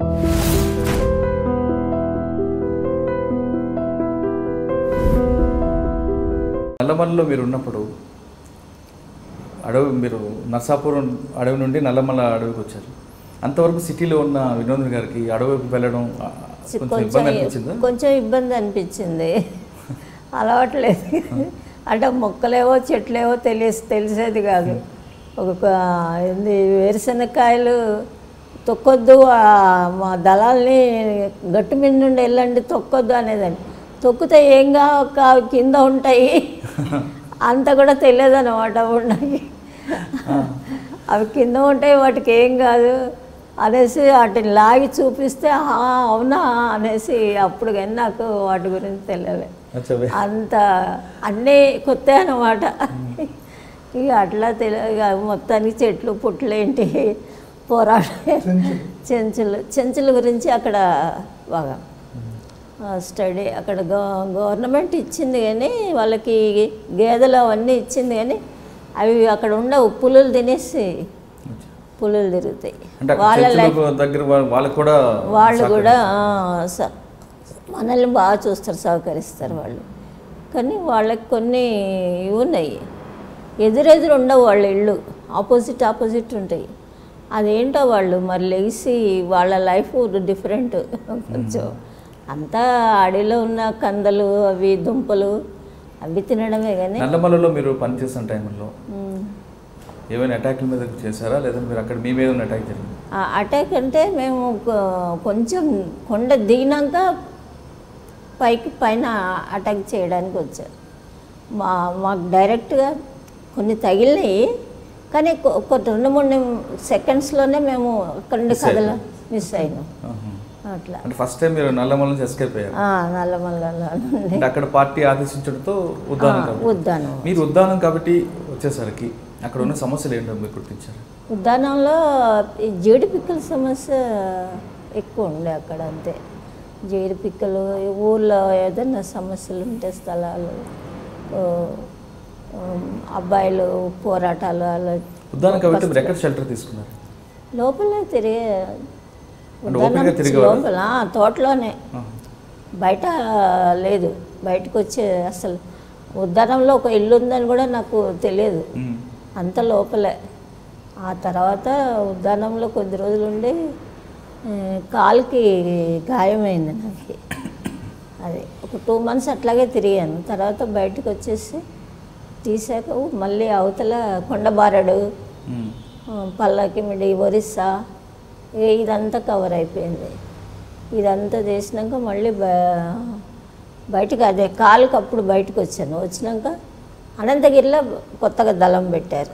నల్లమల్లిలో మీరు ఉన్నప్పుడు అడవి మీరు నర్సాపురం అడవి నుండి నల్లమల్ల అడవికి వచ్చారు అంతవరకు సిటీలో ఉన్న వినోద్ గారికి అడవికి వెళ్ళడం ఆ, కొంచెం ఇబ్బంది అనిపించిందా కొంచెం ఇబ్బంది అనిపించింది అలవాట్లేదు అంటే మొక్కలేవో చెట్లేవో తెలిసి తెలిసేది కాదు ఒక ఏంది వేరుశనక్కాయలు తొక్కొద్దు ఆ మా దళాల్ని గట్టు మీద నుండి వెళ్ళండి తొక్కొద్దు అనేదాన్ని తొక్కితే ఏం కాక కింద ఉంటాయి అంత కూడా తెలియదు అనమాట ఉన్నాయి అవి కింద ఉంటాయి వాటికి ఏం కాదు అనేసి వాటిని లాగి చూపిస్తే "ఆ, అవునా అనేసి అప్పుడు కానీ నాకు వాటి గురించి తెలియలే అచ్చా వే- అంత అన్నీ కొత్త అనమాట ఇక అట్లా తెలియ ఇక మొత్తానికి చెట్లు పుట్లు ఏంటి పోరాట చెంచులు చెంచుల గురించి అక్కడ బాగా స్టడీ అక్కడ గవ- గవర్నమెంట్ ఇచ్చింది కానీ వాళ్ళకి గేదెలు అవన్నీ ఇచ్చింది కానీ అవి అక్కడ ఉండవు పులులు తినేసి పులులు తిరుగుతాయి అంటే అక్కడ వాళ్ళ లైఫ్ చర్చిలకు దగ్గర వా- వాళ్ళకు కూడా వాళ్ళు కూడా ఆ, స- మనల్ని బాగా చూస్తారు సహకరిస్తారు వాళ్ళు కానీ వాళ్ళకి కొన్ని ఇవి ఉన్నాయి ఎదురెదురు ఉండవు వాళ్ళ ఇళ్ళు ఆపోజిట్ ఆపోజిట్ ఉంటాయి అదేంటో వాళ్ళు మరి లేచి వాళ్ళ లైఫ్ డిఫరెంట్ కొంచెం అంతా అడవిలో ఉన్న కందలు అవి దుంపలు అవి తినడమే కానీ నల్లమల్లలో మీరు పనిచేసిన టైంలో ఉమ్, ఏమైనా అటాక్ల మీద చేశారా లేదా మీరు అక్కడ మీ మీద ఉన్న అటాక్ జరిగింది ఆ అటాక్ అంటే మేము కొ- కొంచెం కొండ దిగినాక పైకి పైన అటాక్ చేయడానికి వచ్చారు మా మాకు డైరెక్ట్గా కొన్ని తగిలినాయి కానీ కొ- ఒక రెండు మూడు సెకండ్స్లోనే మేము అక్కడి నుండి కదల మిస్ అయినాం అట్లా అంటే ఫస్ట్ టైం మీరు నల్లమల్ల నుంచి ఎస్కేప్ అయ్యారు ఆ, నల్లమల్లలో నుండి అంటే అక్కడ పార్టీ ఆదేశించడంతో ఉద్దానం కాబట్టి ఉద్దానం మీరు ఉద్దానం కాబట్టి వచ్చేసరికి అక్కడ ఉన్న సమస్యలు ఏంటో మీరు గుర్తించారు ఉద్యానంలో ఈ జీడి పిక్కల సమస్య ఎక్కువ ఉండే అక్కడ అంతే జీడి పిక్కలు ఈ ఊళ్ళో ఏదైనా సమస్యలు ఉంటే స్థలాలు ఓ, ఉమ్, అబ్బాయిలు పోరాటాలు అలా ఉద్దానం కాబట్టి మీరు ఎక్కడ షెల్టర్ తీసుకున్నారు లోపల తిరిగే అంటే ఓపెన్గా తిరిగేవారా? లోపల ఆ, తోటలోనే ఆహా. బయట లేదు బయటకు వచ్చే అసలు ఉద్యానంలో ఒక ఇల్లు ఉందని కూడా నాకు తెలియదు ఉమ్. అంత లోపలే ఆ తర్వాత ఉద్యానంలో కొద్ది రోజులు ఉండి ఆ, కాలుకి గాయమైంది నాకు అది ఒక టూ మంత్స్ అట్లాగే తిరిగాను తర్వాత బయటకు వచ్చేసి తీసాక మళ్ళీ అవతల కొండబారడు ఉమ్. ఆ, పల్లకిమిడి ఒరిస్సా ఇక ఇదంతా కవర్ అయిపోయింది ఇదంతా చేసినాక మళ్ళీ బ- బయటకు అదే కాలుకి అప్పుడు బయటకు వచ్చాను వచ్చినాక అనంతగిరిలో కొత్తగా దళం పెట్టారు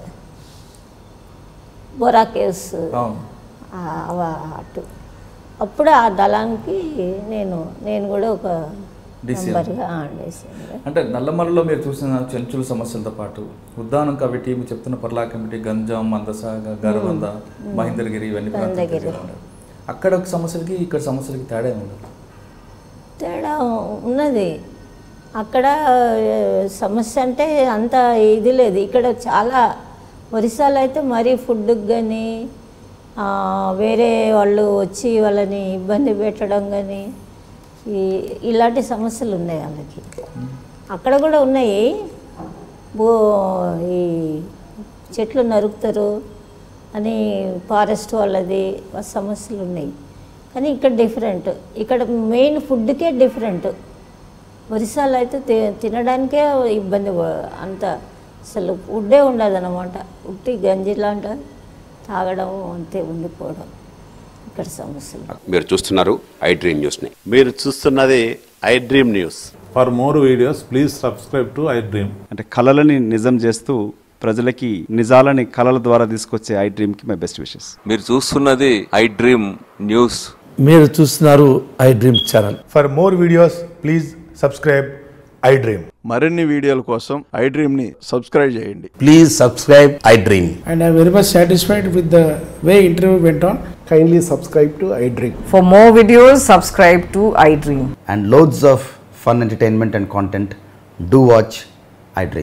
బొరా కేవ్స్ అవును ఆ, అవ- అటు అప్పుడు ఆ దళానికి నేను నేను కూడా ఒక DCM. మెంబర్గా డీసీఎంగా అంటే నల్లమల్లలో మీరు చూసిన చెంచుల సమస్యలతో పాటు ఉద్దానం కాబట్టి మీరు చెప్తున్న పర్లా కమిటీ గంజాం మందస గరబంద మహేంద్రగిరి ఇవన్నీ ప్రాంతాలు మహేంద్రగిరి. తిరిగి ఉన్నారు. అక్కడ ఒక సమస్యలకి ఇక్కడ సమస్యలకి తేడా ఏమి ఉండదు తేడా ఉన్నది అక్కడ ఏ, సమస్య అంటే అంత ఇది లేదు ఇక్కడ చాలా ఒరిస్సాలో అయితే మరీ ఫుడ్కి కానీ వేరే వాళ్ళు వచ్చి వాళ్ళని ఇబ్బంది పెట్టడం కానీ ఈ ఇలాంటి సమస్యలు ఉన్నాయి వాళ్ళకి అక్కడ కూడా ఉన్నాయి బో ఈ చెట్లు నరుకుతారు అని ఫారెస్ట్ వాళ్ళది ఆ సమస్యలు ఉన్నాయి కానీ ఇక్కడ డిఫరెంట్ ఇక్కడ మెయిన్ ఫుడ్కే డిఫరెంట్ ఒరిస్సాలో అయితే తి- తినడానికే ఇబ్బంది ప- అంత అసలు ఫుడ్డే ఉండదు అనమాట ఉట్టి గంజి లాంటి తాగడం అంతే ఉండిపోవడం ఇక్కడ సమస్యలు మీరు చూస్తున్నారు ఐ డ్రీమ్ న్యూస్ని మీరు చూస్తున్నది I dream news For more videos, please subscribe to iDream. అంటే కళలని నిజం చేస్తూ ప్రజలకి నిజాలని కళల ద్వారా తీసుకొచ్చే ఐ డ్రీమ్కి మై బెస్ట్ విషెస్ మీరు చూస్తున్నది ఐ డ్రీమ్ న్యూస్ మీరు చూస్తున్నారు I dream channel For more videos, please subscribe iDream. మరిన్ని వీడియోల కోసం ఐ డ్రీమ్ని సబ్స్క్రైబ్ చేయండి please subscribe I dream and I'm very much satisfied with the way interview went on. Kindly subscribe to iDream. For more videos, subscribe to iDream. And loads of fun entertainment and content do watch I dream